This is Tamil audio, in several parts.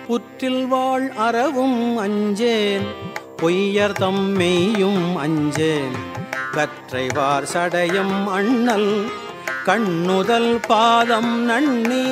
புற்றில் வாழ் அறவும் அஞ்சேன் பொய்யர் தம்மெய்யும் அஞ்சேன் கற்றைவார் சடையம் அண்ணல் கண்ணுதல் பாதம் நன்னே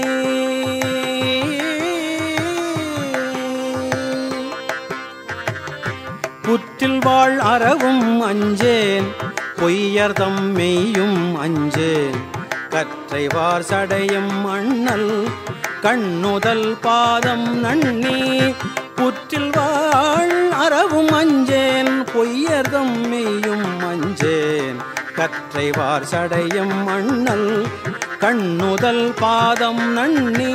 புற்றில் வாழ் அறவும் அஞ்சேன் பொய்யர் தம்மெய்யும் அஞ்சேன் கற்றைவார் சடையும் அண்ணல் கண்ணுதல் பாதம் நன்னி புற்றில் வாழ் அறவும் அஞ்சேன் பொய்யர் தம்மெய்யும் அஞ்சேன் கற்றைவார் சடையும் அண்ணல் கண்ணுதல் பாதம் நன்னி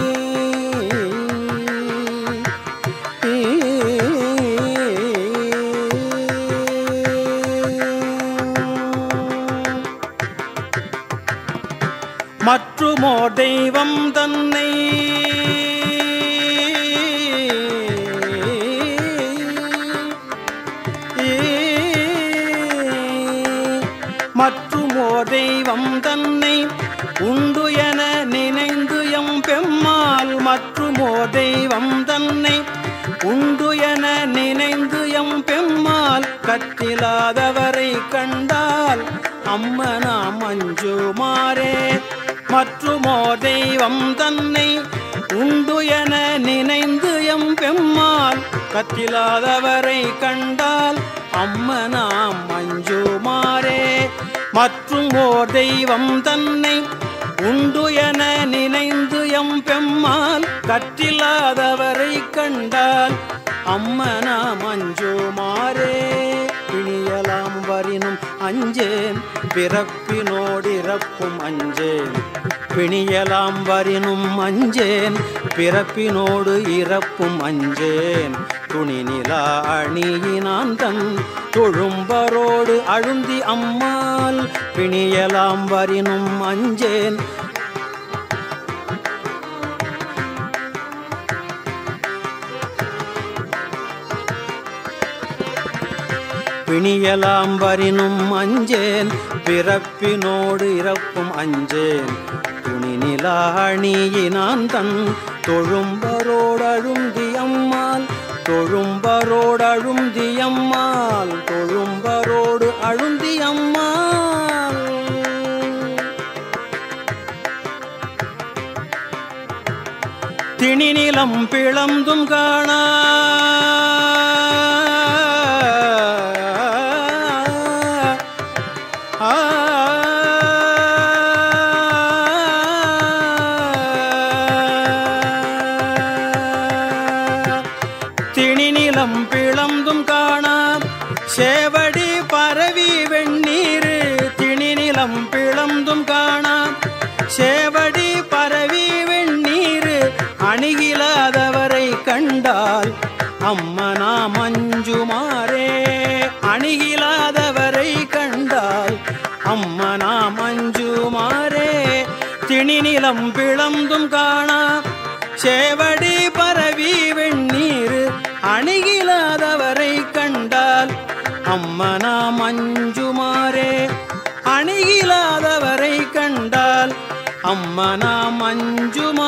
மற்றுமோ தெய்வம் தன்னை மற்றுமோ தெய்வம் தன்னை உண்டு என நினைந்து எம் பெம்மால் மற்றுமோ தெய்வம் தன்னை உண்டு என நினைந்து எம் பெம்மால் கற்றிலாதவரை கண்டால் அம்மனா மஞ்சுமாரே மற்றுமோ தெய்வம் தன்னை உண்டு என நினைந்து எம் பெம்மால் கற்றிலாதவரை கண்டால் அம்மனாம் மஞ்சுமாரே மற்றும் ஓர் தெய்வம் தன்னை உண்டு என நினைந்து எம் பெம்மால் கற்றில்லாதவரை கண்டால் அம்மனா மஞ்சுமாரே பிணியலாம் வரினும் அஞ்சேன் பிறப்பினோடிறப்பும் அஞ்சேன் பிணியலாம் வரினும் அஞ்சேன் பிறப்பினோடு இறப்பும் அஞ்சேன் துணி நிலா அணியினான் தன் தொழும்பரோடு அழுந்தி அம்மாள் பிணியலாம் வரினும் அஞ்சேன் பிணியலாம் வரினும் அஞ்சேன் பிறப்பினோடு இறப்பும் அஞ்சேன் துணி நிலாணியினான் தன் தொழும்பரோடழுந்தி அம்மாள் தொழும்பரோடு அழுந்தி அம்மாள் தொழும்பரோடு அழுந்தி அம்மாள் திணிநிலம் பிளந்தும் காணா திணிநிலம் பிளந்தும் காணா சேவடி பரவி வெண்ணீர் திணிநிலம் பிளந்தும் காணா சேவடி பரவி வெண்ணீர் அணுகிலாதவரை கண்டால் அம்மனா மஞ்சுமாரே அணுகிலாதவரை கண்டால் அம்மனா மஞ்சுமாரே திணிநிலம் பிளந்தும் காணா சேவடி பரவி வெண்ணீர் அணுகிலாதவரை கண்டால் அம்மனா மஞ்சுமாரே அணுகிலாதவரை கண்டால் அம்மனா மஞ்சுமா